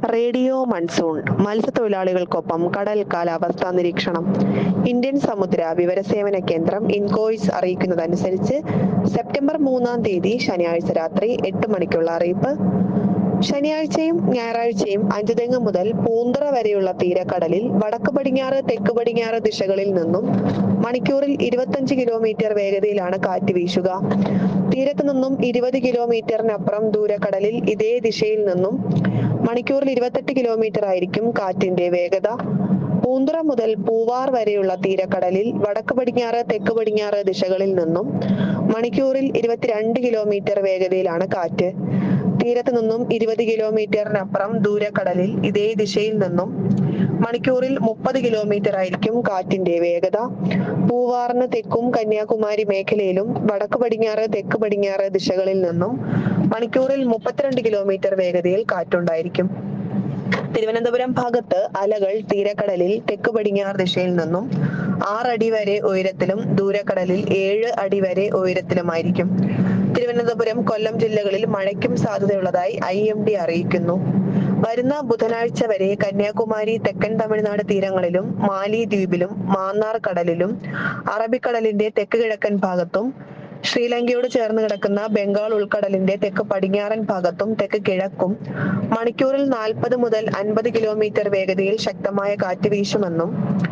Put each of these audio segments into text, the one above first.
radio monsoon മത്സ്യത്തൊഴിലാളികൾക്കൊപ്പം കടൽ കാലാവസ്ഥാ നിരീക്ഷണം ഇന്ത്യൻ സമുദ്ര വിവരസേവന കേന്ദ്രം ഇൻകോയ്സ് അറിയിക്കുന്നതനുസരിച്ച് സെപ്റ്റംബർ മൂന്നാം തീയതി ശനിയാഴ്ച രാത്രി എട്ട് മണിക്കുള്ള അറിയിപ്പ് ശനിയാഴ്ചയും ഞായറാഴ്ചയും അഞ്ചുതെങ്ങ് മുതൽ പൂന്തറ വരെയുള്ള തീരക്കടലിൽ വടക്ക് പടിഞ്ഞാറ് തെക്ക് പടിഞ്ഞാറ് ദിശകളിൽ നിന്നും മണിക്കൂറിൽ ഇരുപത്തഞ്ച് കിലോമീറ്റർ വേഗതയിലാണ് കാറ്റ് വീശുക തീരത്ത് നിന്നും ഇരുപത് കിലോമീറ്ററിനപ്പുറം ദൂരക്കടലിൽ ഇതേ ദിശയിൽ നിന്നും മണിക്കൂറിൽ ഇരുപത്തെട്ട് കിലോമീറ്റർ ആയിരിക്കും കാറ്റിന്റെ വേഗത പൂന്തുറ മുതൽ പൂവാർ വരെയുള്ള തീരക്കടലിൽ വടക്ക് പടിഞ്ഞാറ് തെക്ക് പടിഞ്ഞാറ് ദിശകളിൽ നിന്നും മണിക്കൂറിൽ ഇരുപത്തിരണ്ട് കിലോമീറ്റർ വേഗതയിലാണ് കാറ്റ് തീരത്ത് നിന്നും ഇരുപത് കിലോമീറ്ററിനപ്പുറം ദൂരക്കടലിൽ ഇതേ ദിശയിൽ നിന്നും മണിക്കൂറിൽ മുപ്പത് കിലോമീറ്റർ ആയിരിക്കും കാറ്റിന്റെ വേഗത പൂവാറിന് തെക്കും കന്യാകുമാരി മേഖലയിലും വടക്ക് പടിഞ്ഞാറ് തെക്ക് പടിഞ്ഞാറ് ദിശകളിൽ നിന്നും മണിക്കൂറിൽ മുപ്പത്തിരണ്ട് കിലോമീറ്റർ വേഗതയിൽ കാറ്റുണ്ടായിരിക്കും തിരുവനന്തപുരം ഭാഗത്ത് അലകൾ തീരക്കടലിൽ തെക്ക് പടിഞ്ഞാറ് ദിശയിൽ നിന്നും ആറടി വരെ ഉയരത്തിലും ദൂരക്കടലിൽ ഏഴ് അടി വരെ ഉയരത്തിലുമായിരിക്കും തിരുവനന്തപുരം കൊല്ലം ജില്ലകളിൽ മഴയ്ക്കും സാധ്യതയുള്ളതായി ഐ എം ഡി അറിയിക്കുന്നു വരുന്ന ബുധനാഴ്ച വരെ കന്യാകുമാരി തെക്കൻ തമിഴ്നാട് തീരങ്ങളിലും മാലി ദ്വീപിലും മാന്നാർ കടലിലും അറബിക്കടലിന്റെ തെക്ക് കിഴക്കൻ ഭാഗത്തും ശ്രീലങ്കയോട് ചേർന്ന് കിടക്കുന്ന ബംഗാൾ ഉൾക്കടലിന്റെ തെക്ക് പടിഞ്ഞാറൻ ഭാഗത്തും തെക്ക് കിഴക്കും മണിക്കൂറിൽ നാൽപ്പത് മുതൽ അൻപത് കിലോമീറ്റർ വേഗതയിൽ ശക്തമായ കാറ്റ് വീശുമെന്നും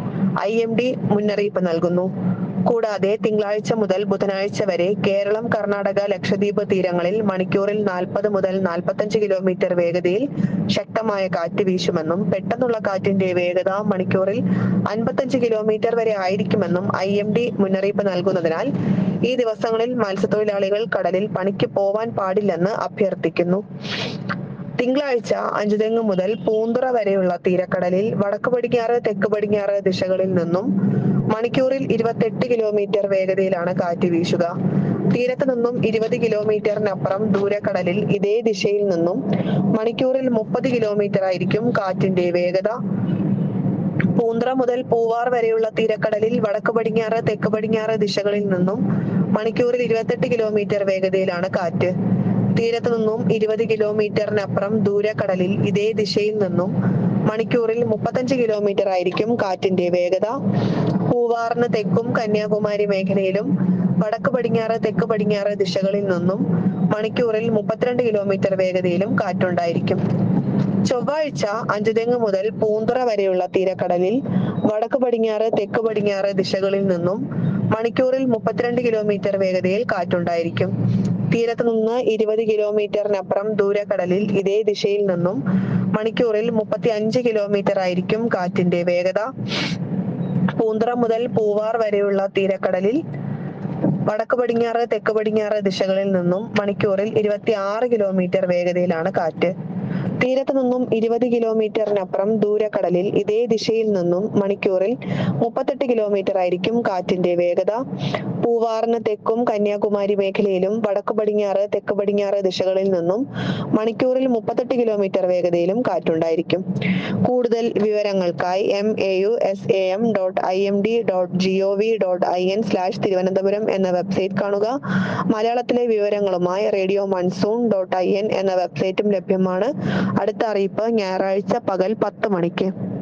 ഐ എം ഡി മുന്നറിയിപ്പ് നൽകുന്നു കൂടാതെ തിങ്കളാഴ്ച മുതൽ ബുധനാഴ്ച വരെ കേരളം കർണാടക ലക്ഷദ്വീപ് തീരങ്ങളിൽ മണിക്കൂറിൽ നാൽപ്പത് മുതൽ നാൽപ്പത്തഞ്ച് കിലോമീറ്റർ വേഗതയിൽ ശക്തമായ കാറ്റ് വീശുമെന്നും പെട്ടെന്നുള്ള കാറ്റിന്റെ വേഗത മണിക്കൂറിൽ അൻപത്തഞ്ച് കിലോമീറ്റർ വരെ ആയിരിക്കുമെന്നും ഐ എം ഡി മുന്നറിയിപ്പ് നൽകുന്നതിനാൽ ഈ ദിവസങ്ങളിൽ മത്സ്യത്തൊഴിലാളികൾ കടലിൽ പണിക്ക് പോവാൻ പാടില്ലെന്ന് അഭ്യർത്ഥിക്കുന്നു തിങ്കളാഴ്ച അഞ്ചുതെങ്ങ് മുതൽ പൂന്തുറ വരെയുള്ള തീരക്കടലിൽ വടക്ക് പടിഞ്ഞാറ് തെക്ക് പടിഞ്ഞാറ് ദിശകളിൽ നിന്നും മണിക്കൂറിൽ ഇരുപത്തെട്ട് കിലോമീറ്റർ വേഗതയിലാണ് കാറ്റ് വീശുക തീരത്ത് നിന്നും ഇരുപത് കിലോമീറ്ററിനപ്പുറം ദൂരക്കടലിൽ ഇതേ ദിശയിൽ നിന്നും മണിക്കൂറിൽ മുപ്പത് കിലോമീറ്റർ ആയിരിക്കും കാറ്റിന്റെ വേഗത പൂന്തറ മുതൽ പൂവാർ വരെയുള്ള തീരക്കടലിൽ വടക്ക് പടിഞ്ഞാറ് തെക്ക് പടിഞ്ഞാറ് ദിശകളിൽ നിന്നും മണിക്കൂറിൽ ഇരുപത്തെട്ട് കിലോമീറ്റർ വേഗതയിലാണ് കാറ്റ് തീരത്ത് നിന്നും ഇരുപത് കിലോമീറ്ററിനപ്പുറം ദൂരക്കടലിൽ ഇതേ ദിശയിൽ നിന്നും മണിക്കൂറിൽ മുപ്പത്തഞ്ച് കിലോമീറ്റർ ആയിരിക്കും കാറ്റിന്റെ വേഗത പൂവാറിന് തെക്കും കന്യാകുമാരി മേഖലയിലും വടക്ക് പടിഞ്ഞാറ് തെക്ക് പടിഞ്ഞാറ് ദിശകളിൽ നിന്നും മണിക്കൂറിൽ മുപ്പത്തിരണ്ട് കിലോമീറ്റർ വേഗതയിലും കാറ്റുണ്ടായിരിക്കും ചൊവ്വാഴ്ച അഞ്ചുതെങ്ങ് മുതൽ പൂന്തുറ വരെയുള്ള തീരക്കടലിൽ വടക്ക് പടിഞ്ഞാറ് തെക്ക് പടിഞ്ഞാറ് ദിശകളിൽ നിന്നും മണിക്കൂറിൽ മുപ്പത്തിരണ്ട് കിലോമീറ്റർ വേഗതയിൽ കാറ്റുണ്ടായിരിക്കും തീരത്ത് നിന്ന് ഇരുപത് കിലോമീറ്ററിനപ്പുറം ദൂരക്കടലിൽ ഇതേ ദിശയിൽ നിന്നും മണിക്കൂറിൽ മുപ്പത്തി അഞ്ച് കിലോമീറ്റർ ആയിരിക്കും കാറ്റിന്റെ വേഗത പൂന്തുറ മുതൽ പൂവാർ വരെയുള്ള തീരക്കടലിൽ വടക്ക് പടിഞ്ഞാറ് തെക്ക് പടിഞ്ഞാറ് ദിശകളിൽ നിന്നും മണിക്കൂറിൽ ഇരുപത്തി ആറ് കിലോമീറ്റർ വേഗതയിലാണ് കാറ്റ് തീരത്ത് നിന്നും ഇരുപത് കിലോമീറ്ററിനപ്പുറം ദൂരക്കടലിൽ ഇതേ ദിശയിൽ നിന്നും മണിക്കൂറിൽ മുപ്പത്തെട്ട് കിലോമീറ്റർ ആയിരിക്കും കാറ്റിന്റെ വേഗത പൂവാറിന് തെക്കും കന്യാകുമാരി മേഖലയിലും വടക്ക് പടിഞ്ഞാറ് തെക്ക് പടിഞ്ഞാറ് ദിശകളിൽ നിന്നും മണിക്കൂറിൽ മുപ്പത്തെട്ട് കിലോമീറ്റർ വേഗതയിലും കാറ്റുണ്ടായിരിക്കും കൂടുതൽ വിവരങ്ങൾക്കായി M A U S A M dot I M D dot G O V dot I N slash Thiruvananthapuram എന്ന വെബ്സൈറ്റ് കാണുക മലയാളത്തിലെ വിവരങ്ങളുമായി radio monsoon dot I N എന്ന വെബ്സൈറ്റും ലഭ്യമാണ് അടുത്ത അറിയിപ്പ് ഞായറാഴ്ച പകൽ പത്ത് മണിക്ക്